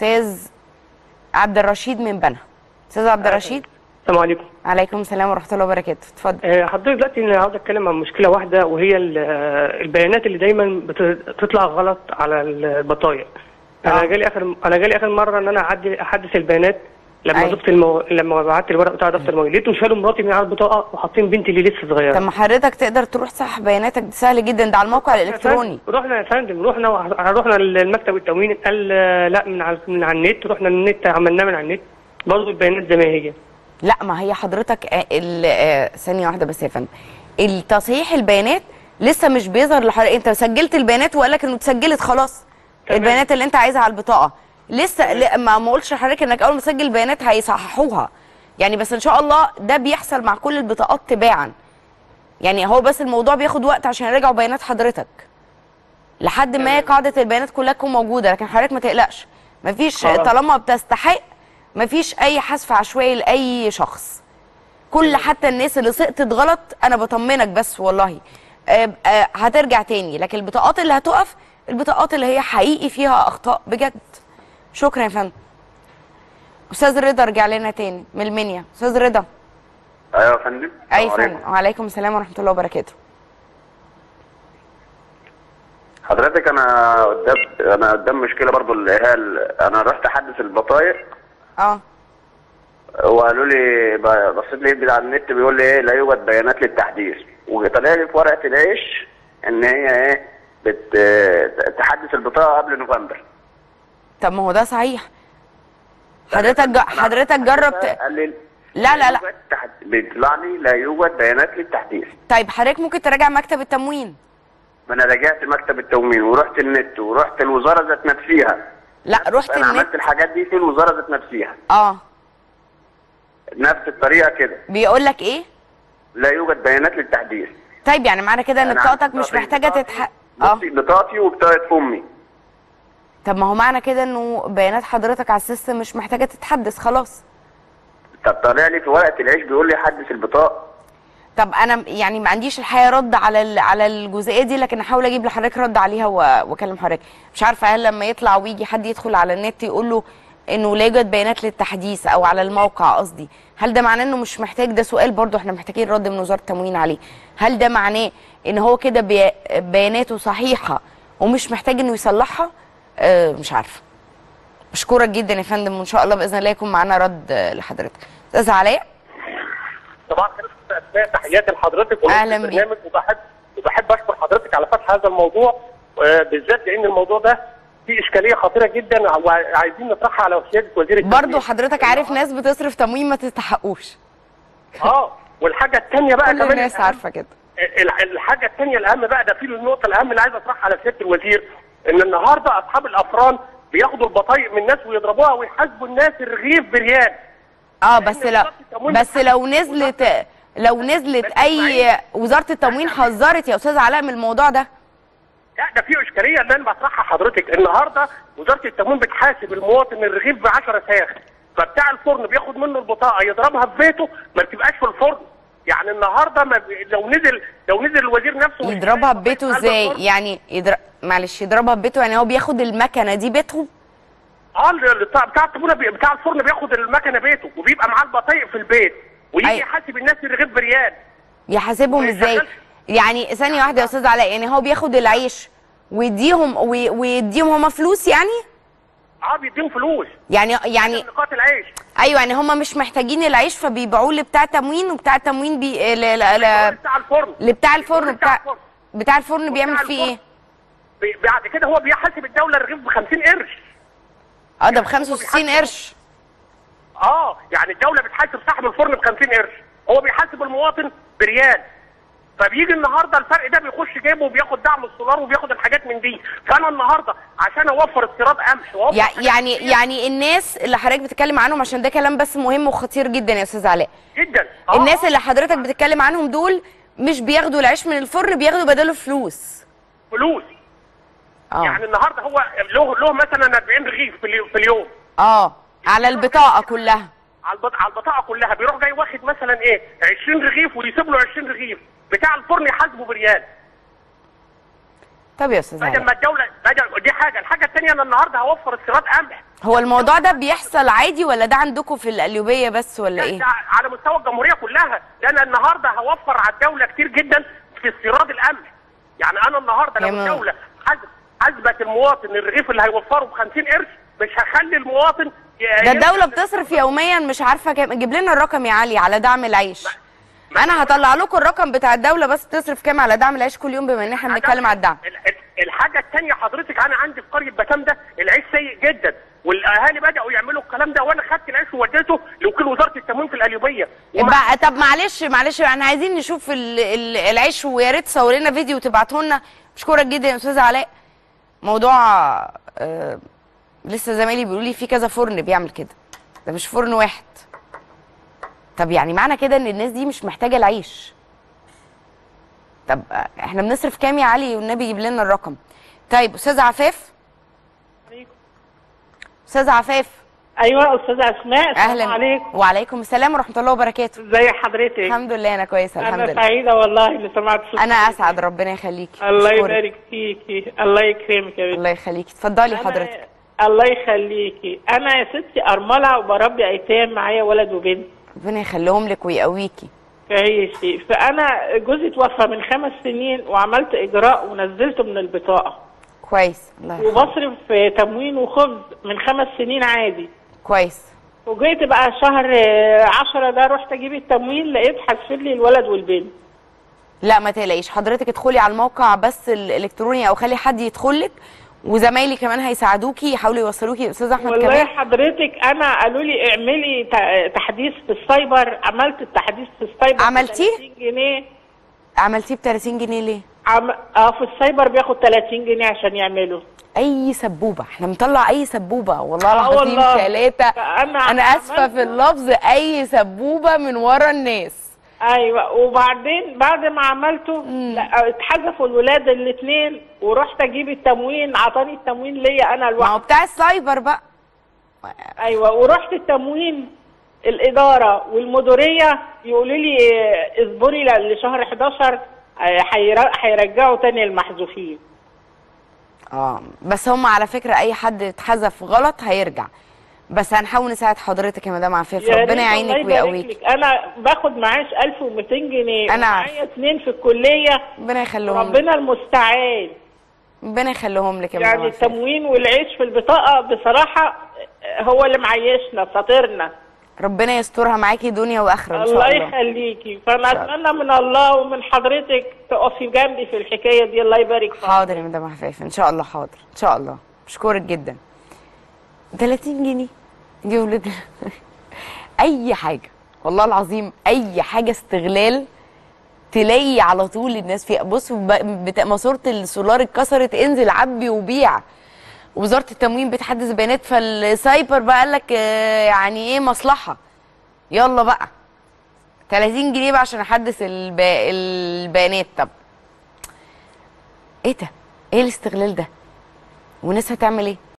استاذ عبد الرشيد من بنها استاذ عبد الرشيد السلام عليكم عليكم السلام ورحمه الله وبركاته اتفضل آه، حضرتك دلوقتي انا عاوز اتكلم عن مشكله واحده وهي ال- آه، البيانات اللي دايما بتطلع غلط على البطايق انا آه. جالي اخر انا جالي اخر مره ان انا اعدي احدث البيانات لما أيوة. ضفت المو... لما بعت الورق بتاع دفتر الموبايل لقيتهم شالوا مراتي من على البطاقه وحاطين بنتي اللي لسه صغيره طب ما حضرتك تقدر تروح تصحح بياناتك دي سهل جدا ده على الموقع الالكتروني رحنا يا فندم رحنا وح- رحنا المكتب التموين قال آه، لا من على من على النت رحنا النت عملناه من على النت برضه البيانات زي ما هي لا ما هي حضرتك آه، ال- آه، ثانيه واحده بس يا فندم التصحيح البيانات لسه مش بيظهر لحضرتك انت سجلت البيانات وقال لك انه اتسجلت خلاص تمام. البيانات اللي انت عايزها على البطاقه لسه لا ما ما قلتش لحضرتك انك اول ما تسجل البيانات هيصححوها يعني بس ان شاء الله ده بيحصل مع كل البطاقات تباعا يعني هو بس الموضوع بياخد وقت عشان يراجعوا بيانات حضرتك لحد ما قاعده البيانات كلها تكون موجوده لكن حضرتك ما تقلقش مفيش خلاص. طالما بتستحق مفيش اي حذف عشوائي لاي شخص كل حتى الناس اللي سقطت غلط انا بطمنك بس والله آه، آه، هترجع تاني لكن البطاقات اللي هتقف البطاقات اللي هي حقيقي فيها اخطاء بجد شكرا يا فندم استاذ رضا رجع لنا تاني من المنيا استاذ رضا ايوه يا فندم اي السلام عليكم. فندم وعليكم السلام ورحمه الله وبركاته حضرتك انا قدام انا قدام مشكله برضو اللي هي ال- انا رحت احدث البطايق اه وقالوا لي ب- بصيت لقيت على النت بيقول لي ايه لا يوجد بيانات للتحديث وطلع لي في ورقه العيش ان هي ايه بت تحدث البطاقه قبل نوفمبر طب ما هو ده صحيح حضرتك ج... حضرتك جربت قال لي لا لا لا يوجد تحد... بيطلع لي لا يوجد بيانات للتحديث طيب حضرتك ممكن تراجع مكتب التموين ما انا رجعت مكتب التموين ورحت النت ورحت الوزاره ذات نفسها لا رحت انا عملت النت الحاجات دي في الوزاره ذات نفسها اه نفس الطريقه كده بيقول لك ايه لا يوجد بيانات للتحديث طيب يعني معنى كده ان أنا بطاقتك عندي مش بطاقتي- محتاجه بطاقتي- تتح اه بصي بطاقتي وبطاقه امي طب ما هو معنى كده انه بيانات حضرتك على السيستم مش محتاجه تتحدث خلاص طب طالع لي في ورقه العيش بيقول لي حدث البطاقه طب انا يعني ما عنديش الحقيقه رد على ال- على الجزئيه دي لكن احاول اجيب لحضرتك رد عليها و- واكلم حضرتك مش عارفه هل لما يطلع ويجي حد يدخل على النت يقول له انه لا يوجد بيانات للتحديث او على الموقع قصدي هل ده معناه انه مش محتاج ده سؤال برضو احنا محتاجين رد من وزاره التموين عليه هل ده معناه ان هو كده بي- بياناته صحيحه ومش محتاج انه يصلحها آه مش عارفه بشكرك جدا يا فندم وان شاء الله باذن الله يكون معانا رد آه، لحضرتك استاذ علاء طبعا اسماء تحياتي لحضرتك أهلاً ولكم بيك. البرنامج وبحب وبحب اشكر حضرتك على فتح هذا الموضوع آه، بالذات لان الموضوع ده فيه اشكاليه خطيره جدا وعايزين نطرحها على سياده وزير التموين. برضو حضرتك عارف ناس بتصرف تموين ما تستحقوش اه والحاجه الثانيه بقى كل كمان الناس الأهم- عارفه كده ال- الحاجه الثانيه الاهم بقى ده في النقطه الاهم اللي عايز اطرحها على سياده الوزير ان النهارده اصحاب الافران بياخدوا البطايق من الناس ويضربوها ويحاسبوا الناس الرغيف بريال اه بس لأن لا وزارة التموين بس بتحدد- لو نزلت لو نزلت بس اي معين. وزاره التموين حذرت يا استاذ علاء من الموضوع ده لا ده في اشكاليه اللي انا بطرحها حضرتك النهارده وزاره التموين بتحاسب المواطن الرغيف ب 10 ساخ فبتاع الفرن بياخد منه البطاقه يضربها في بيته ما بتبقاش في الفرن يعني النهارده ما بي... لو نزل لو نزل الوزير نفسه مش يضربها شايف ببيته قلب ازاي الفرن. يعني يضرب معلش يضربها ببيته يعني هو بياخد المكنه دي بيتهم اه ال- بتاع بتاع الطابونه بي... بتاع الفرن بياخد المكنه بيته وبيبقى معاه البطايق في البيت ويجي أيوة. يحاسب الناس الرغيف بريال يحاسبهم ما ازاي يشغلش. يعني ثانيه واحده يا استاذ علاء يعني هو بياخد العيش ويديهم وي- ويديهم هما فلوس يعني اه بيديهم فلوس يعني يعني نقاط العيش ايوه يعني هما مش محتاجين العيش فبيبيعوه لبتاع تموين وبتاع التموين بي... ل... ل... ل... بتاع الفرن لبتاع الفرن بتاع بتاع الفرن. بتاع الفرن بيعمل بتاع فيه ايه؟ الفرن. بي- بعد كده هو بيحاسب الدوله الرغيف ب 50 قرش اه ده ب 65 قرش اه يعني الدوله بتحاسب صاحب الفرن ب 50 قرش هو بيحاسب المواطن بريال فبيجي النهارده الفرق ده بيخش جيبه وبياخد دعم السولار وبياخد الحاجات من دي فانا النهارده عشان اوفر استيراد قمح واوفر يع- حاجات يعني كتير يعني الناس اللي حضرتك بتتكلم عنهم عشان ده كلام بس مهم وخطير جدا يا استاذ علاء جدا آه، الناس آه. اللي حضرتك بتتكلم عنهم دول مش بياخدوا العيش من الفرن بياخدوا بداله فلوس فلوس اه يعني النهارده هو له له مثلا 40 رغيف في اليو- في اليوم اه على البطاقه كلها على البط- على البطاقه كلها بيروح جاي واخد مثلا ايه 20 رغيف ويسيب له 20 رغيف بتاع الفرن يحاسبه بريال طب يا استاذ بدل علاء ما الدوله بدل دي حاجه الحاجه الثانيه انا النهارده هوفر استيراد قمح هو الموضوع ده بيحصل عادي ولا ده عندكم في القليوبيه بس ولا ايه ده على مستوى الجمهوريه كلها ده انا النهارده هوفر على الدوله كتير جدا في استيراد القمح يعني انا النهارده لو يا ما- الدوله حاسب- حاسبت المواطن الرغيف اللي هيوفره ب 50 قرش مش هخلي المواطن ي- ده الدوله ينزل- بتصرف يوميا مش عارفه كام جيب لنا الرقم يا علي على دعم العيش انا هطلع لكم الرقم بتاع الدوله بس بتصرف كام على دعم العيش كل يوم بما ان احنا بنتكلم على الدعم ال- ال- الحاجه الثانيه حضرتك انا عندي في قريه بسام ده العيش سيء جدا والاهالي بداوا يعملوا الكلام ده وانا خدت العيش ووديته لوكيل وزاره التموين في القليوبيه ومع- بقى طب معلش معلش احنا عايزين نشوف ال- ال- العيش ويا ريت تصور لنا فيديو وتبعته لنا بشكرك جدا يا استاذ علاء موضوع آه لسه زمايلي بيقولوا لي في كذا فرن بيعمل كده ده مش فرن واحد طب يعني معنى كده ان الناس دي مش محتاجه العيش طب آه، احنا بنصرف كام يا علي والنبي يجيب لنا الرقم طيب استاذ عفاف استاذ عفاف ايوه استاذه اسماء السلام اهلا عليكم وعليكم السلام ورحمه الله وبركاته ازي حضرتك الحمد لله انا كويسه الحمد انا لله سعيده والله اللي سمعت صوتك انا اسعد ربنا يخليكي الله أشكرك. يبارك فيكي الله يكرمك يا بنتي الله يخليكي اتفضلي أنا- حضرتك الله يخليكي انا يا ستي ارمله وبربي ايتام معايا ولد وبنت ربنا يخليهم لك ويقويكي فهي شيء فانا جوزي توفى من خمس سنين وعملت اجراء ونزلته من البطاقه كويس الله يرحمه وبصرف تموين وخبز من خمس سنين عادي كويس وجيت بقى شهر آه، عشرة ده رحت اجيب التموين لقيت حذف لي الولد والبنت لا ما تقلقيش حضرتك ادخلي على الموقع بس الالكتروني او خلي حد يدخل لك وزمايلي كمان هيساعدوكي يحاولوا يوصلوكي استاذ احمد والله كمان حضرتك انا قالوا لي اعملي ت- تحديث في السايبر عملت التحديث في السايبر عملتيه؟ ب 30 جنيه عملتيه ب 30 جنيه ليه عم... اه في السايبر بياخد 30 جنيه عشان يعمله اي سبوبه احنا بنطلع اي سبوبه والله آه العظيم والله. ثلاثه فأنا انا اسفه عملت- في اللفظ اي سبوبه من ورا الناس ايوه وبعدين بعد ما عملته لا اتحذفوا الولاد الاثنين ورحت اجيب التموين عطاني التموين ليا انا ما هو لوحدي بتاع السايبر بقى ايوه ورحت التموين الاداره والمديريه يقولوا لي آه، اصبري ل- لشهر 11 آه، هير- هيرجعوا تاني المحذوفين اه بس هم على فكره اي حد اتحذف غلط هيرجع بس هنحاول نساعد حضرتك يا مدام عفاف يا ريت ربنا الله يعينك يبارك ويقويك لك. انا باخد معاش 1200 جنيه أنا عارفة. ومعايا اثنين في الكليه ربنا يخليهم لك ربنا المستعان ربنا يخليهم لك يا مدام يعني عفاف التموين والعيش في البطاقه بصراحه هو اللي معيشنا فطرنا ربنا يسترها معاكي دنيا واخره ان الله شاء الله يخليكي فانا اتمنى من الله ومن حضرتك تقفي جنبي في الحكايه دي الله يبارك فيك حاضر يا مدام عفاف ان شاء الله حاضر ان شاء الله بشكرك جدا 30 جنيه دي ولد اي حاجه والله العظيم اي حاجه استغلال تلاقي على طول الناس فيها بص ب- بتا- ماسوره السولار اتكسرت انزل عبي وبيع وزاره التموين بتحدث بيانات فالسايبر بقى قال لك آه، يعني ايه مصلحه يلا بقى 30 جنيه بقى عشان احدث الب... البيانات طب ايه ده ايه الاستغلال ده والناس هتعمل ايه